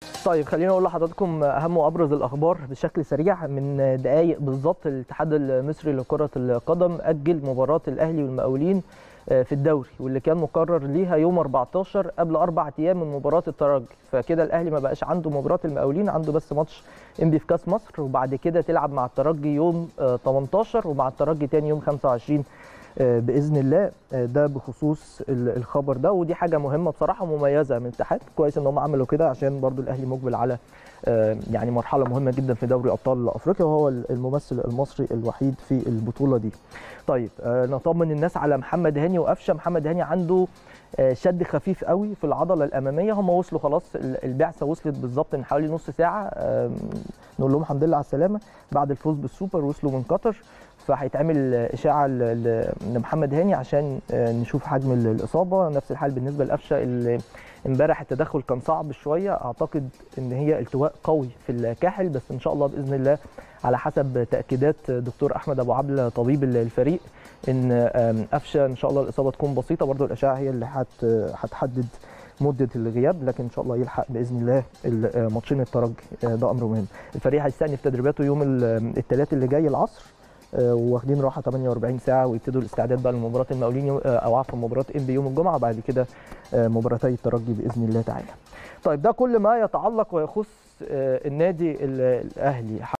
طيب خليني اقول لحضراتكم اهم وابرز الاخبار بشكل سريع من دقائق بالظبط الاتحاد المصري لكره القدم اجل مباراه الاهلي والمقاولين في الدوري واللي كان مقرر ليها يوم 14 قبل اربع ايام من مباراه الترجي فكده الاهلي ما بقاش عنده مباراه المقاولين عنده بس ماتش انبي في كاس مصر وبعد كده تلعب مع الترجي يوم 18 ومع الترجي تاني يوم 25 باذن الله ده بخصوص الخبر ده ودي حاجه مهمه بصراحه مميزه من الاتحاد كويس ان هم عملوا كده عشان برضو الاهلي مقبل على يعني مرحله مهمه جدا في دوري ابطال افريقيا وهو الممثل المصري الوحيد في البطوله دي طيب نطمن الناس على محمد هاني وقفشه محمد هاني عنده شد خفيف قوي في العضله الاماميه هم وصلوا خلاص البعثه وصلت بالظبط من حوالي نص ساعه نقول لهم الحمد لله على السلامه بعد الفوز بالسوبر وصلوا من قطر فهيتعمل اشاعه لمحمد هاني عشان نشوف حجم الاصابه نفس الحال بالنسبه لقفشه اللي امبارح التدخل كان صعب شويه اعتقد ان هي التواء قوي في الكاحل بس ان شاء الله باذن الله على حسب تاكيدات دكتور احمد ابو عبله طبيب الفريق ان قفشه ان شاء الله الاصابه تكون بسيطه برضو الاشعه هي اللي هتحدد مده الغياب لكن ان شاء الله يلحق باذن الله ماتشين الترجي ده امر مهم الفريق هيستأنف تدريباته يوم الثلاث اللي جاي العصر واخدين راحه 48 ساعه ويبتدوا الاستعداد بقى لمباراه المقاولين او عفوا مباراه ام بي يوم الجمعه بعد كده مباراتي الترجي باذن الله تعالى. طيب ده كل ما يتعلق ويخص النادي الاهلي